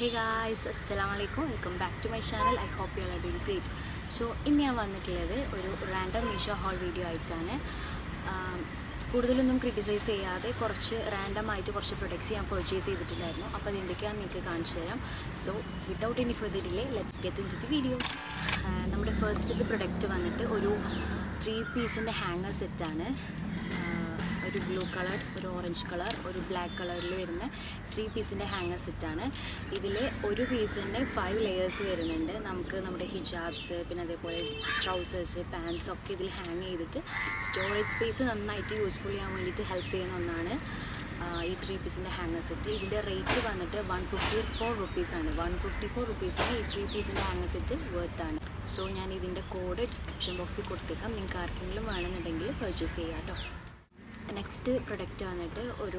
ഹേ guys അസ്സലാം വലൈക്കും welcome back to my channel I hope you are doing great so ഇന്ന് ഞാൻ വന്നിട്ടുള്ളത് ഒരു റാൻഡം മീഷോ ഹോൾ വീഡിയോ ആയിട്ടാണ് ആം, കൂടുതലൊന്നും ക്രിട്ടിസൈസ് ചെയ്യാതെ കുറച്ച് റാൻഡം ആയിട്ട് കുറച്ച് പ്രൊഡക്ട്സ് ഞാൻ പർച്ചേസ് ചെയ്തിട്ടുണ്ടായിരുന്നു അപ്പോൾ അത് എന്തൊക്കെയാണെന്ന് നിങ്ങൾക്ക് കാണിച്ചു തരാം so without any further delay let get into the video നമ്മുടെ ഫസ്റ്റ് പ്രൊഡക്റ്റ് വന്നിട്ട് ഒരു ത്രീ പീസിൻ്റെ ഹാങ്ങർ സെറ്റാണ് ഒരു ബ്ലൂ കളർ ഒരു ഓറഞ്ച് കളർ ഒരു ബ്ലാക്ക് കളറിൽ വരുന്ന ത്രീ പീസിൻ്റെ ഹാങ്ങർ സെറ്റാണ് ഇതിൽ ഒരു പീസിൻ്റെ ഫൈവ് ലെയേഴ്സ് വരുന്നുണ്ട് നമുക്ക് നമ്മുടെ ഹിജാബ്സ് പിന്നെ അതേപോലെ ട്രൗസേഴ്സ് പാൻസ് ഒക്കെ ഇതിൽ ഹാങ് ചെയ്തിട്ട് സ്റ്റോറേജ് സ്പേസ് നന്നായിട്ട് യൂസ്ഫുൾ ചെയ്യാൻ വേണ്ടിയിട്ട് ഹെൽപ്പ് ചെയ്യുന്ന ഒന്നാണ് ആ, ഈ ത്രീ പീസിൻ്റെ ഹാങ്ങർ സെറ്റ് ഇതിൻ്റെ റേറ്റ് വന്നിട്ട് വൺ ഫിഫ്റ്റി ഫോർ റുപ്പീസാണ് വൺ ഫിഫ്റ്റി ഫോർ റുപ്പീസിന് ഈ ത്രീ പീസിൻ്റെ ഹാങ്ങർ സെറ്റ് വേർത്താണ് സോ ഞാൻ ഇതിൻ്റെ കോഡ് ഡിസ്ക്രിപ്ഷൻ ബോക്സിൽ കൊടുത്തേക്കാം നിങ്ങൾക്ക് ആർക്കെങ്കിലും വേണമെന്നുണ്ടെങ്കിൽ പർച്ചേസ് ചെയ്യാം കേട്ടോ നെക്സ്റ്റ് പ്രൊഡക്റ്റ് വന്നിട്ട് ഒരു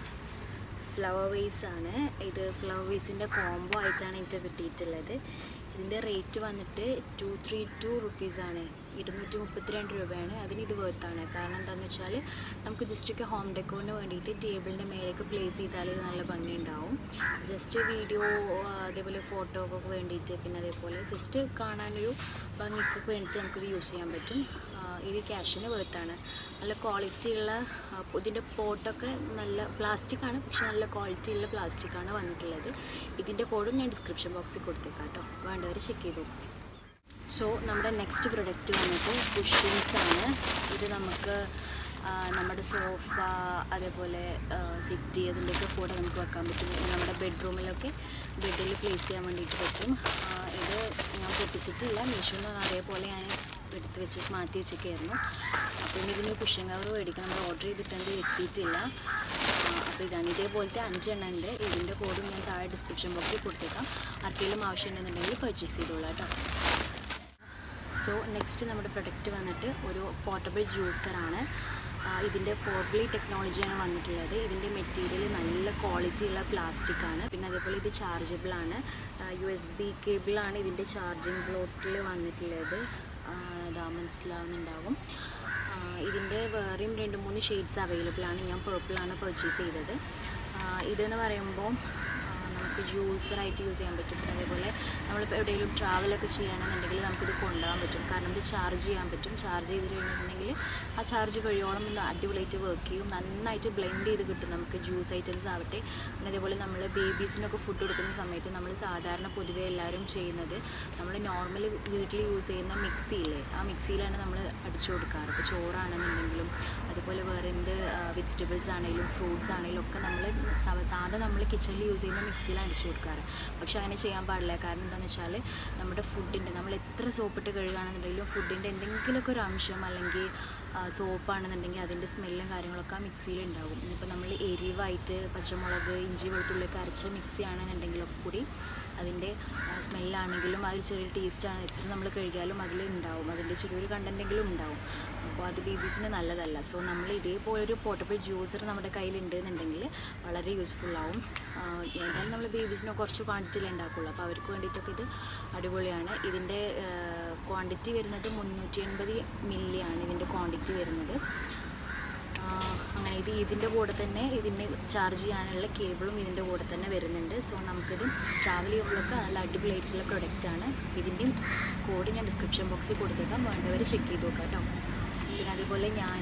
ഫ്ലവർ വേസ് ആണ് ഇത് ഫ്ലവർ വേസിൻ്റെ കോംബോ ആയിട്ടാണ് എനിക്ക് കിട്ടിയിട്ടുള്ളത് ഇതിൻ്റെ റേറ്റ് വന്നിട്ട് ടു ത്രീ ടു റുപ്പീസാണ് ഇരുന്നൂറ്റി മുപ്പത്തിരണ്ട് രൂപയാണ് അതിന് ഇത് വേർത്താണ് കാരണം എന്താണെന്ന് വെച്ചാൽ നമുക്ക് ജസ്റ്റ് ഒക്കെ ഹോം ഡെക്കോറിന് വേണ്ടിയിട്ട് ടേബിളിൻ്റെ മേലേക്ക് പ്ലേസ് ചെയ്താൽ ഇത് നല്ല ഭംഗിയുണ്ടാവും ജസ്റ്റ് വീഡിയോ അതേപോലെ ഫോട്ടോക്കൊക്കെ വേണ്ടിയിട്ട് പിന്നെ അതേപോലെ ജസ്റ്റ് കാണാനൊരു ഭംഗിക്കൊക്കെ വേണ്ടിയിട്ട് നമുക്കിത് യൂസ് ചെയ്യാൻ പറ്റും ആ, ഇത് ക്യാഷിന് വേർത്താണ് നല്ല ക്വാളിറ്റി ഉള്ള ആ, ഇതിൻ്റെ പോട്ടൊക്കെ നല്ല പ്ലാസ്റ്റിക് ആണ് പക്ഷെ നല്ല ക്വാളിറ്റി ഉള്ള പ്ലാസ്റ്റിക് ആണ് വന്നിട്ടുള്ളത് ഇതിൻ്റെ കോഡും ഞാൻ ഡിസ്ക്രിപ്ഷൻ ബോക്സിൽ കൊടുത്തേക്കാം കേട്ടോ വേണ്ടവർ ചെക്ക് ചെയ്ത് നോക്കാം സോ നമ്മുടെ നെക്സ്റ്റ് പ്രൊഡക്റ്റ് വന്നിട്ട് കുഷ്യൻസ് ആണ് ഇത് നമുക്ക് ആ, നമ്മുടെ സോഫ അതേപോലെ സിറ്റി അതിൻ്റെയൊക്കെ കൂടെ നമുക്ക് വെക്കാൻ പറ്റും ഇത് നമ്മുടെ ബെഡ്റൂമിലൊക്കെ ബെഡിൽ പ്ലേസ് ചെയ്യാൻ വേണ്ടിയിട്ട് പറ്റും ആ, ഇത് ഞാൻ പൊട്ടിച്ചിട്ടില്ല മീഷോന്ന് അതേപോലെ ഞാൻ എടുത്ത് വെച്ച് മാറ്റി വെച്ചൊക്കെയായിരുന്നു അപ്പോൾ ഇനി ഇതിന് കുഷ്യൻ കവർ മേടിക്കണം നമ്മൾ ഓർഡർ ചെയ്തിട്ടുണ്ട് എത്തിയിട്ടില്ല അപ്പോൾ ഇതാണ് ഇതേപോലത്തെ അഞ്ചെണ്ണം ഉണ്ട് ഇതിൻ്റെ കോഡും ഞാൻ താഴെ ഡിസ്ക്രിപ്ഷൻ ബോക്സിൽ കൊടുത്തേക്കാം ആർക്കെങ്കിലും ആവശ്യമുണ്ടെന്നുണ്ടെങ്കിൽ പർച്ചേസ് ചെയ്തോളാം കേട്ടോ സോ നെക്സ്റ്റ് നമ്മുടെ പ്രൊഡക്റ്റ് വന്നിട്ട് ഒരു പോർട്ടബിൾ ജ്യൂസറാണ് ഇതിൻ്റെ ഫോർബ്ലി ടെക്നോളജിയാണ് വന്നിട്ടുള്ളത് ഇതിൻ്റെ മെറ്റീരിയൽ നല്ല ക്വാളിറ്റി ഉള്ള പ്ലാസ്റ്റിക് ആണ് പിന്നെ അതേപോലെ ഇത് ചാർജബിൾ ആണ് യു എസ് ബി കേബിളാണ് ഇതിൻ്റെ ചാർജിങ് ബ്ലോട്ടിൽ വന്നിട്ടുള്ളത് ആ, ഇതാ മനസ്സിലാവുന്നുണ്ടാകും ആ, ഇതിൻ്റെ വേറെയും രണ്ട് മൂന്ന് ഷെയ്ഡ്സ് അവൈലബിൾ ആണ് ഞാൻ പേർപ്പിളാണ് പർച്ചേസ് ചെയ്തത് ആ, ഇതെന്ന് പറയുമ്പോൾ ആ, നമുക്ക് ജ്യൂസറായിട്ട് യൂസ് ചെയ്യാൻ പറ്റും പിന്നെ അതേപോലെ നമ്മളിപ്പോൾ എവിടെയെങ്കിലും ട്രാവലൊക്കെ ചെയ്യുകയാണെന്നുണ്ടെങ്കിൽ നമുക്കിത് കൊണ്ടുപോകാൻ പറ്റും കാരണം ഇത് ചാർജ് ചെയ്യാൻ പറ്റും ചാർജ് ചെയ്ത് കഴിഞ്ഞിട്ടുണ്ടെങ്കിൽ ആ ചാർജ് കഴിയോളം ഇത് അടിപൊളിയായിട്ട് വർക്ക് ചെയ്യും നന്നായിട്ട് ബ്ലെൻഡ് ചെയ്ത് കിട്ടും നമുക്ക് ജ്യൂസ് ഐറ്റംസ് ആവട്ടെ പിന്നെ അതേപോലെ നമ്മൾ ബേബീസിനൊക്കെ ഫുഡ് കൊടുക്കുന്ന സമയത്ത് നമ്മൾ സാധാരണ പൊതുവേ എല്ലാവരും ചെയ്യുന്നത് നമ്മൾ നോർമലി വീട്ടിൽ യൂസ് ചെയ്യുന്ന മിക്സിയില്ലേ ആ മിക്സിയിലാണ് നമ്മൾ അടിച്ചു കൊടുക്കാറ് ഇപ്പോൾ ചോറാണെന്നുണ്ടെങ്കിലും അതുപോലെ വേറെ എന്ത് വെജിറ്റബിൾസ് ആണെങ്കിലും ഫ്രൂട്ട്സ് ആണെങ്കിലും ഒക്കെ നമ്മൾ സാധാരണ നമ്മൾ കിച്ചണിൽ യൂസ് ചെയ്യുന്ന മിക്സിയിലാണ് അടിച്ചു കൊടുക്കാറ് പക്ഷെ അങ്ങനെ ചെയ്യാൻ പാടില്ല കാരണം എന്താണെന്ന് വെച്ചാൽ നമ്മുടെ ഫുഡിൻ്റെ നമ്മൾ എത്ര സോപ്പിട്ട് കഴുകുകയാണെന്നുണ്ടെങ്കിലും ഫുഡിൻ്റെ എന്തെങ്കിലുമൊക്കെ ഒരു അംശം അല്ലെങ്കിൽ സോപ്പാണെന്നുണ്ടെങ്കിൽ അതിൻ്റെ സ്മെല്ലും കാര്യങ്ങളൊക്കെ ആ മിക്സിയിൽ ഉണ്ടാകും ഇനിയിപ്പോൾ നമ്മൾ എരിവായിട്ട് പച്ചമുളക് ഇഞ്ചി വെളുത്തുള്ളിയൊക്കെ അരച്ച മിക്സി ആണെന്നുണ്ടെങ്കിലൊക്കെ കൂടി അതിൻ്റെ സ്മെല്ലാണെങ്കിലും ആ ഒരു ചെറിയ ടേസ്റ്റാണ് എത്ര നമ്മൾ കഴുകിയാലും അതിൽ ഉണ്ടാവും അതിൻ്റെ ചെറിയൊരു കണ്ടൻറ്റെങ്കിലും ഉണ്ടാവും അപ്പോൾ അത് ബേബീസിന് നല്ലതല്ല സോ നമ്മൾ ഇതേപോലെ ഒരു പോർട്ടബിൾ ജ്യൂസർ നമ്മുടെ കയ്യിലുണ്ട് എന്നുണ്ടെങ്കിൽ വളരെ യൂസ്ഫുൾ ആവും ആ, എന്തായാലും നമ്മൾ ബേബീസിന് കുറച്ച് ക്വാണ്ടിറ്റിയിൽ ഉണ്ടാക്കുള്ളൂ അപ്പോൾ അവർക്ക് വേണ്ടിയിട്ടൊക്കെ ഇത് അടിപൊളിയാണ് ഇതിൻ്റെ ക്വാണ്ടിറ്റി വരുന്നത് മുന്നൂറ്റി എൺപത് മില്ലിയാണ് ഇതിൻ്റെ ക്വാണ്ടിറ്റി വരുന്നത് ആ, അങ്ങനെ ഇത് ഇതിൻ്റെ കൂടെ തന്നെ ഇതിന് ചാർജ് ചെയ്യാനുള്ള കേബിളും ഇതിൻ്റെ കൂടെ തന്നെ വരുന്നുണ്ട് സോ നമുക്കിത് ട്രാവൽ ചെയ്യുമ്പോഴൊക്കെ നല്ല അടിപൊളിയായിട്ടുള്ള പ്രൊഡക്റ്റാണ് ഇതിൻ്റെയും കോഡ് ഞാൻ ഡിസ്ക്രിപ്ഷൻ ബോക്സിൽ കൊടുത്തേക്കാം വേണ്ടവർ ചെക്ക് ചെയ്ത് നോക്കാം കേട്ടോ പിന്നെ അതേപോലെ ഞാൻ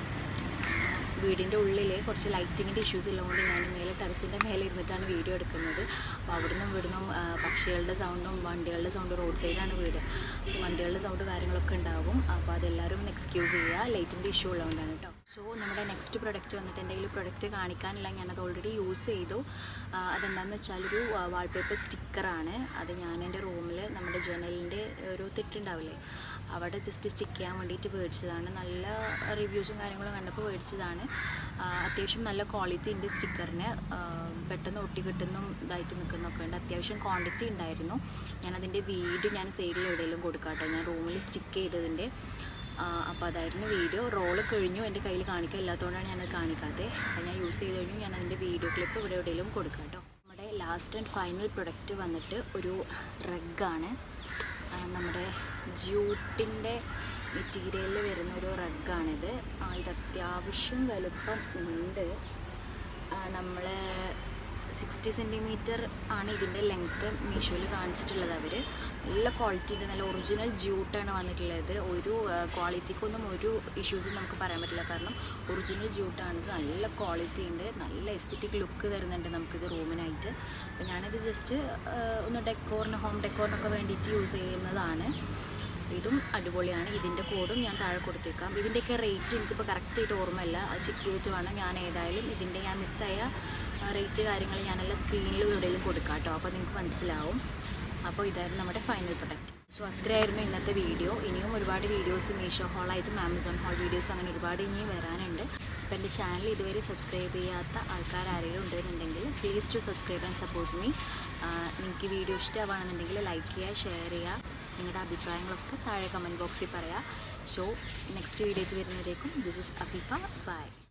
വീടിൻ്റെ ഉള്ളിൽ കുറച്ച് ലൈറ്റിങ്ങിൻ്റെ ഇഷ്യൂസ് ഉള്ളതുകൊണ്ട് ഞാൻ മേലെ ടെറസിൻ്റെ മേലെ ഇരുന്നിട്ടാണ് വീഡിയോ എടുക്കുന്നത് അപ്പോൾ അവിടുന്നും ഇവിടുന്നും ആ, പക്ഷികളുടെ സൗണ്ടും വണ്ടികളുടെ സൗണ്ടും റോഡ് സൈഡാണ് വീട് അപ്പോൾ വണ്ടികളുടെ സൗണ്ട് കാര്യങ്ങളൊക്കെ ഉണ്ടാകും അപ്പോൾ അതെല്ലാവരും ഒന്ന് എക്സ്ക്യൂസ് ചെയ്യുക ലൈറ്റിൻ്റെ ഇഷ്യൂ ഉള്ളതുകൊണ്ടാണ് കേട്ടോ സോ നമ്മുടെ നെക്സ്റ്റ് പ്രൊഡക്റ്റ് വന്നിട്ട് എൻ്റെ കയ്യിൽ പ്രൊഡക്റ്റ് കാണിക്കാനില്ല ഞാനത് ഓൾറെഡി യൂസ് ചെയ്തു ആ, അതെന്താണെന്ന് വെച്ചാൽ ഒരു വാൾപേപ്പർ സ്റ്റിക്കറാണ് അത് ഞാൻ എൻ്റെ റൂമിൽ നമ്മുടെ ജനലിൻ്റെ ഒരു തെറ്റുണ്ടാവില്ലേ അവിടെ ജസ്റ്റ് സ്റ്റിക്ക് ചെയ്യാൻ വേണ്ടിയിട്ട് മേടിച്ചതാണ് നല്ല റിവ്യൂസും കാര്യങ്ങളും കണ്ടപ്പോൾ മേടിച്ചതാണ് ആ, അത്യാവശ്യം നല്ല ക്വാളിറ്റി ഉണ്ട് സ്റ്റിക്കറിന് പെട്ടെന്ന് ഒട്ടി കിട്ടുന്നും ഇതായിട്ട് നിൽക്കുന്നൊക്കെ ഉണ്ട് അത്യാവശ്യം ക്വാണ്ടിറ്റി ഉണ്ടായിരുന്നു ഞാനതിൻ്റെ വീഡിയോ ഞാൻ സൈഡിൽ എവിടെയെങ്കിലും കൊടുക്കാം കേട്ടോ ഞാൻ റൂമിൽ സ്റ്റിക്ക് ചെയ്തതിൻ്റെ അപ്പോൾ അതായിരുന്നു വീഡിയോ റോള് കഴിഞ്ഞു എൻ്റെ കയ്യിൽ കാണിക്കാൻ ഇല്ലാത്തതുകൊണ്ടാണ് ഞാനത് കാണിക്കാത്തത് അത് ഞാൻ യൂസ് ചെയ്ത് കഴിഞ്ഞു ഞാൻ അതിൻ്റെ വീഡിയോ ക്ലിപ്പ് ഇവിടെ എവിടെയെങ്കിലും കൊടുക്കാം കേട്ടോ നമ്മുടെ ലാസ്റ്റ് ആൻഡ് ഫൈനൽ പ്രൊഡക്റ്റ് വന്നിട്ട് ഒരു റഗ്ഗാണ് ആ, നമ്മുടെ ജൂട്ടിൻ്റെ മെറ്റീരിയലിൽ വരുന്ന ഒരു റഗ്ഗാണിത് ആ, ഇത് അത്യാവശ്യം വലുപ്പം ഉണ്ട് നമ്മൾ സിക്സ്റ്റി സെൻറ്റിമീറ്റർ ആണ് ഇതിൻ്റെ ലെങ്ത്ത് മീഷോയിൽ കാണിച്ചിട്ടുള്ളത് അവർ നല്ല ക്വാളിറ്റി ഉണ്ട് നല്ല ഒറിജിനൽ ജ്യൂട്ടാണ് വന്നിട്ടുള്ളത് ഒരു ക്വാളിറ്റിക്കൊന്നും ഒരു ഇഷ്യൂസും നമുക്ക് പറയാൻ പറ്റില്ല കാരണം ഒറിജിനൽ ജ്യൂട്ടാണ് ഇത് നല്ല ക്വാളിറ്റി ഉണ്ട് നല്ല എസ്തറ്റിക് ലുക്ക് തരുന്നുണ്ട് നമുക്കിത് റൂമിനായിട്ട് അപ്പോൾ ഞാനിത് ജസ്റ്റ് ഒന്ന് ഡെക്കോറിന് ഹോം ഡെക്കോറിനൊക്കെ വേണ്ടിയിട്ട് യൂസ് ചെയ്യുന്നതാണ് ഇതും അടിപൊളിയാണ് ഇതിൻ്റെ കോഡും ഞാൻ താഴെ കൊടുത്തേക്കാം ഇതിൻ്റെയൊക്കെ റേറ്റ് എനിക്കിപ്പോൾ കറക്റ്റായിട്ട് ഓർമ്മയില്ല അത് ചെക്ക് ചെയ്തിട്ട് വേണം ഞാൻ ഏതായാലും ഇതിൻ്റെ ഞാൻ മിസ്സായ റേറ്റ് കാര്യങ്ങൾ ഞാനെല്ലാം സ്ക്രീനിൽ എവിടെയെങ്കിലും കൊടുക്കാം കേട്ടോ അപ്പോൾ നിങ്ങൾക്ക് മനസ്സിലാവും അപ്പോൾ ഇതായിരുന്നു നമ്മുടെ ഫൈനൽ പ്രൊഡക്റ്റ് സോ അത്രയായിരുന്നു ഇന്നത്തെ വീഡിയോ ഇനിയും ഒരുപാട് വീഡിയോസ് മീഷോ ഹോളായിട്ടും ആമസോൺ ഹോൾ വീഡിയോസ് അങ്ങനെ ഒരുപാട് ഇനിയും വരാനുണ്ട് അപ്പോൾ എൻ്റെ ചാനൽ ഇതുവരെ സബ്സ്ക്രൈബ് ചെയ്യാത്ത ആൾക്കാർ ആരെങ്കിലും ഉണ്ടെന്നുണ്ടെങ്കിൽ please to subscribe and support me നിങ്ങൾക്ക് വീഡിയോ ഇഷ്ടമാണെന്നുണ്ടെങ്കിൽ ലൈക്ക് ചെയ്യുക ഷെയർ ചെയ്യുക നിങ്ങളുടെ അഭിപ്രായങ്ങളൊക്കെ താഴെ കമൻറ്റ് ബോക്സിൽ പറയാം സോ നെക്സ്റ്റ് വീഡിയോ വരുന്നതിലേക്കും ദിസ് ഇസ് അഫീഫ ബൈ